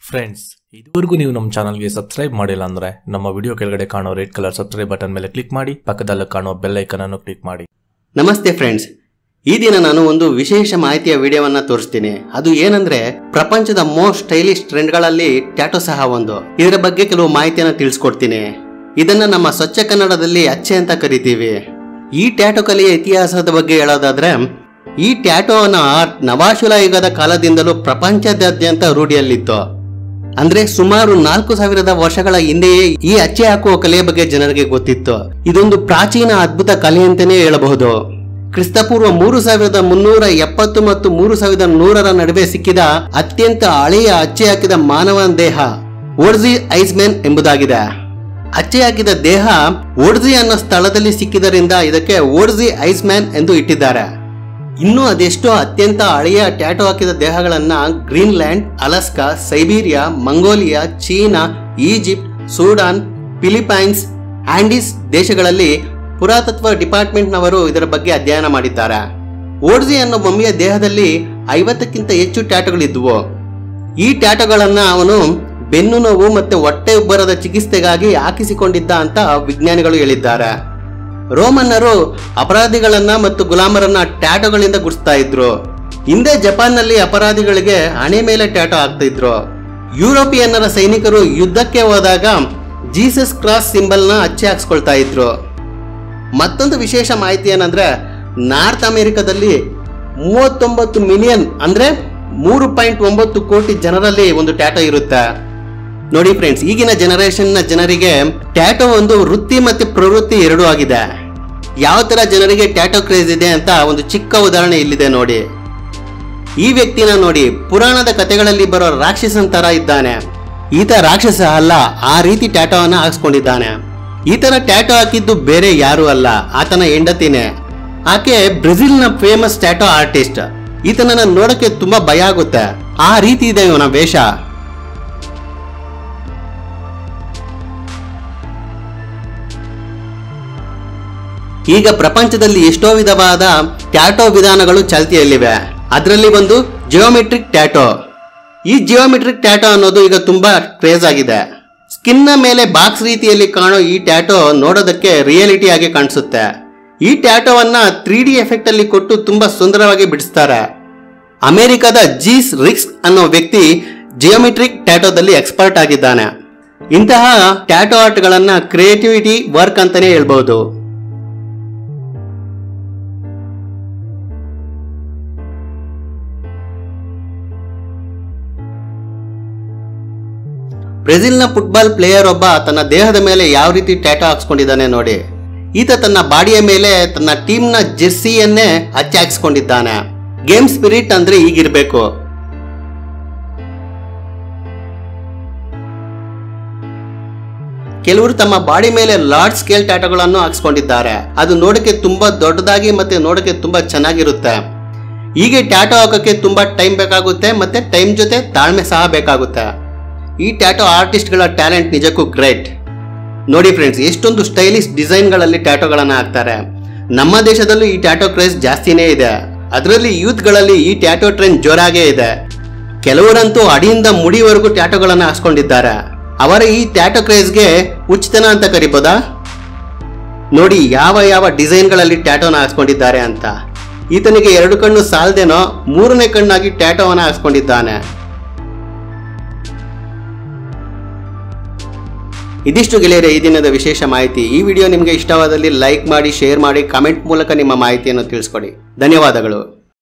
friends ಇದುವರೆಗೂ ನೀವು ನಮ್ಮ ಚಾನಲ್ಗೆ ಸಬ್ಸ್ಕ್ರೈಬ್ ಮಾಡಿಲ್ಲ ಅಂದ್ರೆ ನಮ್ಮ ವಿಡಿಯೋ ಕೆಳಗಡೆ ಕಾಣೋ ರೆಡ್ ಕಲರ್ ಸಬ್ಸ್ಕ್ರೈಬ್ ಬಟನ್ ಮೇಲೆ ಕ್ಲಿಕ್ ಮಾಡಿ ಪಕ್ಕದಲ್ಲಿ ಕಾಣೋ ಬೆಲ್ ಐಕನ್ ಅನ್ನು ಕ್ಲಿಕ್ ಮಾಡಿ ನಮಸ್ತೆ ಫ್ರೆಂಡ್ಸ್ ಈ ದಿನ ನಾನು ಒಂದು ವಿಶೇಷ ಮಾಹಿತಿಯ ವಿಡಿಯೋವನ್ನ ತೋರಿಸ್ತೀನಿ ಅದು ಏನಂದ್ರೆ ಪ್ರಪಂಚದ ಮೋಸ್ಟ್ ಸ್ಟೈಲಿಶ್ ಟ್ರೆಂಡ್ಗಳಲ್ಲಿ ಟ್ಯಾಟೋ ಸಹ ಒಂದು ಇದರ ಬಗ್ಗೆ ಕೆಲವು ಮಾಹಿತಿಯನ್ನು ತಿಳಿಸ್ಕೊಡ್ತೀನಿ ಇದನ್ನ ನಮ್ಮ ಸ್ವಚ್ಛ ಕನ್ನಡದಲ್ಲಿ ಅಚ್ಚೆ ಅಂತ ಕರಿತೀವಿ ಈ ಟ್ಯಾಟೋ ಕಲೆಯ ಇತಿಹಾಸದ ಬಗ್ಗೆ ಹೇಳೋದಾದ್ರೆ ಈ ಟ್ಯಾಟೋನ ಆರ್ಟ್ ನವಾಶುಲ ಯುಗದ ಕಾಲದಿಂದಲೂ ಪ್ರಪಂಚದಾದ್ಯಂತ ರೂಢಿಯಲ್ಲಿತ್ತು ಅಂದ್ರೆ ಸುಮಾರು ನಾಲ್ಕು ಸಾವಿರದ ವರ್ಷಗಳ ಹಿಂದೆಯೇ ಈ ಅಚ್ಚೆ ಹಾಕುವ ಕಲೆಯ ಬಗ್ಗೆ ಜನರಿಗೆ ಗೊತ್ತಿತ್ತು ಇದೊಂದು ಪ್ರಾಚೀನ ಅದ್ಭುತ ಕಲೆ ಅಂತಾನೆ ಹೇಳಬಹುದು ಕ್ರಿಸ್ತಪೂರ್ವ ಮೂರು ಸಾವಿರದ ಮುನ್ನೂರ ಎಪ್ಪತ್ತು ಮತ್ತು ಮೂರು ಸಾವಿರದ ನೂರರ ನಡುವೆ ಸಿಕ್ಕಿದ ಅತ್ಯಂತ ಹಳೆಯ ಅಚ್ಚೆ ಹಾಕಿದ ಮಾನವನ ದೇಹ ಓಡ್ಜಿ ಐಸ್ಮ್ಯಾನ್ ಎಂಬುದಾಗಿದೆ ಅಚ್ಚೆ ಹಾಕಿದ ದೇಹ ಓಡ್ಜಿ ಅನ್ನೋ ಸ್ಥಳದಲ್ಲಿ ಸಿಕ್ಕಿದರಿಂದ ಇದಕ್ಕೆ ಓಡ್ಜಿ ಐಸ್ಮ್ಯಾನ್ ಎಂದು ಇಟ್ಟಿದ್ದಾರೆ ಇನ್ನು ಅದೆಷ್ಟೋ ಅತ್ಯಂತ ಹಳೆಯ ಟ್ಯಾಟೋ ಹಾಕಿದ ದೇಹಗಳನ್ನ Greenland Alaska Siberia Mongolia China Egypt Sudan Philippines Andes ದೇಶಗಳಲ್ಲಿ ಪುರಾತತ್ವ ಡಿಪಾರ್ಟ್ಮೆಂಟ್ನವರು ಇದರ ಬಗ್ಗೆ ಅಧ್ಯಯನ ಮಾಡಿದ್ದಾರೆ ಓಡ್ಜಿ ಅನ್ನೋ ಮಮ್ಮಿಯ ದೇಹದಲ್ಲಿ ಐವತ್ತಕ್ಕಿಂತ ಹೆಚ್ಚು ಟ್ಯಾಟೋಗಳಿದ್ವು ಈ ಟ್ಯಾಟೋಗಳನ್ನ ಅವನು ಬೆನ್ನು ನೋವು ಮತ್ತೆ ಹೊಟ್ಟೆ ಉಬ್ಬರದ ಚಿಕಿತ್ಸೆಗಾಗಿ ಹಾಕಿಸಿಕೊಂಡಿದ್ದ ಅಂತ ವಿಜ್ಞಾನಿಗಳು ಹೇಳಿದ್ದಾರೆ ರೋಮನ್ನರು ಅಪರಾಧಿಗಳನ್ನ ಮತ್ತು ಗುಲಾಮರನ್ನ ಟ್ಯಾಟೋಗಳಿಂದ ಗುಡಿಸ್ತಾ ಇದ್ರು ಹಿಂದೆ ಜಪಾನ್ನಲ್ಲಿ ಅಪರಾಧಿಗಳಿಗೆ ಹಣೆ ಮೇಲೆ ಟ್ಯಾಟೋ ಹಾಕ್ತಾ ಇದ್ರು ಯುರೋಪಿಯನ್ನರ ಸೈನಿಕರು ಯುದ್ಧಕ್ಕೆ ಹೋದಾಗ ಜೀಸಸ್ ಕ್ರಾಸ್ ಸಿಂಬಲ್ನ ಅಚ್ಚೆ ಹಾಕ್ಸ್ಕೊಳ್ತಾ ಇದ್ರು ಮತ್ತೊಂದು ವಿಶೇಷ ಮಾಹಿತಿ ಏನಂದ್ರೆ ನಾರ್ತ್ ಅಮೆರಿಕದಲ್ಲಿ ಮೂವತ್ತೊಂಬತ್ತು ಮಿಲಿಯನ್ ಅಂದ್ರೆ ಮೂರು ಪಾಯಿಂಟ್ ಒಂಬತ್ತು ಕೋಟಿ ಜನರಲ್ಲಿ ಒಂದು ಟ್ಯಾಟೋ ಇರುತ್ತೆ ನೋಡಿ ಫ್ರೆಂಡ್ಸ್ ಈಗಿನ ಜನರೇಷನ್ ನ ಜನರಿಗೆ ಟ್ಯಾಟೋ ಒಂದು ವೃತ್ತಿ ಮತ್ತೆ ಪ್ರವೃತ್ತಿ ಎರಡೂ ಆಗಿದೆ ಯಾವ ತರ ಜನರಿಗೆ ಟ್ಯಾಟೋ ಕ್ರೇಜ್ ಇದೆ ಅಂತ ಒಂದು ಚಿಕ್ಕ ಉದಾಹರಣೆ ಇಲ್ಲಿದೆ ನೋಡಿ ಈ ವ್ಯಕ್ತಿನ ನೋಡಿ ಪುರಾಣದ ಕಥೆಗಳಲ್ಲಿ ಬರೋ ರಾಕ್ಷಸನ್ ತರ ಇದ್ದಾನೆ ಈತ ರಾಕ್ಷಸ ಅಲ್ಲ ಆ ರೀತಿ ಟ್ಯಾಟೋವನ್ನ ಹಾಕ್ಸ್ಕೊಂಡಿದ್ದಾನೆ ಈ ತರ ಟ್ಯಾಟೋ ಹಾಕಿದ್ದು ಬೇರೆ ಯಾರು ಅಲ್ಲ ಆತನ ಹೆಂಡತಿನೇ ಆಕೆ ಬ್ರೆಜಿಲ್ನ ಫೇಮಸ್ ಟ್ಯಾಟೋ ಆರ್ಟಿಸ್ಟ್ ಈತನನ್ನ ನೋಡಕ್ಕೆ ತುಂಬಾ ಭಯ ಆಗುತ್ತೆ ಆ ರೀತಿ ಇದೆ ಇವನ ವೇಷ ಈಗ ಪ್ರಪಂಚದಲ್ಲಿ ಎಷ್ಟೋ ವಿಧವಾದ ಟ್ಯಾಟೋ ವಿಧಾನಗಳು ಚಾಲ್ತಿಯಲ್ಲಿವೆ ಅದರಲ್ಲಿ ಒಂದು ಜಿಯೋಮೆಟ್ರಿಕ್ ಟ್ಯಾಟೋ ಈ ಜಿಯೋಮೆಟ್ರಿಕ್ ಟ್ಯಾಟೋ ಅನ್ನೋದು ಈಗ ತುಂಬಾ ಕ್ರೇಜ್ ಆಗಿದೆ ಸ್ಕಿನ್ನ ಮೇಲೆ ಬಾಕ್ಸ್ ರೀತಿಯಲ್ಲಿ ಕಾಣೋ ಈ ಟ್ಯಾಟೋ ನೋಡೋದಕ್ಕೆ ರಿಯಾಲಿಟಿ ಆಗಿ ಕಾಣಿಸುತ್ತೆ ಈ ಟ್ಯಾಟೋವನ್ನ ತ್ರೀ ಡಿ ಎಫೆಕ್ಟ್ ಅಲ್ಲಿ ಕೊಟ್ಟು ತುಂಬಾ ಸುಂದರವಾಗಿ ಬಿಡಿಸ್ತಾರೆ ಅಮೆರಿಕದ ಜೀಸ್ ರಿಕ್ಸ್ ಅನ್ನೋ ವ್ಯಕ್ತಿ ಜಿಯೋಮೆಟ್ರಿಕ್ ಟ್ಯಾಟೋದಲ್ಲಿ ಎಕ್ಸ್ಪರ್ಟ್ ಆಗಿದ್ದಾನೆ ಇಂತಹ ಟ್ಯಾಟೋ ಆರ್ಟ್ಗಳನ್ನ ಕ್ರಿಯೇಟಿವಿಟಿ ವರ್ಕ್ ಅಂತಾನೆ ಹೇಳ್ಬಹುದು ಬ್ರೆಜಿಲ್ನ ಫುಟ್ಬಾಲ್ ಪ್ಲೇಯರ್ ಒಬ್ಬ ತನ್ನ ದೇಹದ ಮೇಲೆ ಯಾವ ರೀತಿ ಟ್ಯಾಟೋ ಹಾಕ್ಸ್ಕೊಂಡಿದ್ದಾನೆ ನೋಡಿ ಈತ ತನ್ನ ಬಾಡಿಯ ಮೇಲೆ ತನ್ನ ಟೀಮ್ನ ಜೆರ್ಸಿಯನ್ನೇ ಹಚ್ಚಿ ಹಾಕ್ಸ್ಕೊಂಡಿದ್ದಾನೆ ಗೇಮ್ ಸ್ಪಿರಿಟ್ ಅಂದ್ರೆ ಈಗಿರ್ಬೇಕು ಕೆಲವರು ತಮ್ಮ ಬಾಡಿ ಮೇಲೆ ಲಾರ್ಜ್ ಸ್ಕೇಲ್ ಟ್ಯಾಟೋಗಳನ್ನು ಹಾಕ್ಸ್ಕೊಂಡಿದ್ದಾರೆ ಅದು ನೋಡಕ್ಕೆ ತುಂಬಾ ದೊಡ್ಡದಾಗಿ ಮತ್ತೆ ನೋಡಕ್ಕೆ ತುಂಬಾ ಚೆನ್ನಾಗಿರುತ್ತೆ ಹೀಗೆ ಟ್ಯಾಟೋ ಹಾಕೋಕೆ ತುಂಬಾ ಟೈಮ್ ಬೇಕಾಗುತ್ತೆ ಮತ್ತೆ ಟೈಮ್ ಜೊತೆ ತಾಳ್ಮೆ ಸಹ ಬೇಕಾಗುತ್ತೆ ಈ ಟ್ಯಾಟೋ ಆರ್ಟಿಸ್ಟ್ಗಳ ಟ್ಯಾಲೆಂಟ್ ನಿಜಕ್ಕೂ ಗ್ರೇಟ್ ನೋಡಿ ಫ್ರೆಂಡ್ಸ್ ಎಷ್ಟೊಂದು ಸ್ಟೈಲಿಶ್ ಡಿಸೈನ್ಗಳಲ್ಲಿ ಟ್ಯಾಟೋಗಳನ್ನು ಹಾಕ್ತಾರೆ ನಮ್ಮ ದೇಶದಲ್ಲೂ ಈ ಟ್ಯಾಟೋ ಕ್ರೇಜ್ ಜಾಸ್ತಿನೇ ಇದೆ ಅದರಲ್ಲಿ ಯೂತ್ಗಳಲ್ಲಿ ಈ ಟ್ಯಾಟೋ ಟ್ರೆಂಡ್ ಜೋರಾಗೇ ಇದೆ ಕೆಲವರಂತೂ ಅಡಿಯಿಂದ ಮುಡಿವರೆಗೂ ಟ್ಯಾಟೋಗಳನ್ನು ಹಾಕ್ಸ್ಕೊಂಡಿದ್ದಾರೆ ಅವರ ಈ ಟ್ಯಾಟೋ ಕ್ರೇಜ್ಗೆ ಉಚಿತನ ಅಂತ ಕರಿಬೋದಾ ನೋಡಿ ಯಾವ ಯಾವ ಡಿಸೈನ್ಗಳಲ್ಲಿ ಟ್ಯಾಟೋನ ಹಾಕ್ಸ್ಕೊಂಡಿದ್ದಾರೆ ಅಂತ ಈತನಿಗೆ ಎರಡು ಕಣ್ಣು ಸಾಲದೇನೋ ಮೂರನೇ ಕಣ್ಣಾಗಿ ಟ್ಯಾಟೋವನ್ನ ಹಾಕ್ಸ್ಕೊಂಡಿದ್ದಾನೆ ಇದಿಷ್ಟು ಗೆಳೆಯರೆ ಈ ದಿನದ ವಿಶೇಷ ಮಾಹಿತಿ ಈ ವಿಡಿಯೋ ನಿಮಗೆ ಇಷ್ಟವಾದಲ್ಲಿ ಲೈಕ್ ಮಾಡಿ ಶೇರ್ ಮಾಡಿ ಕಮೆಂಟ್ ಮೂಲಕ ನಿಮ್ಮ ಮಾಹಿತಿಯನ್ನು ತಿಳಿಸ್ಕೊಡಿ ಧನ್ಯವಾದಗಳು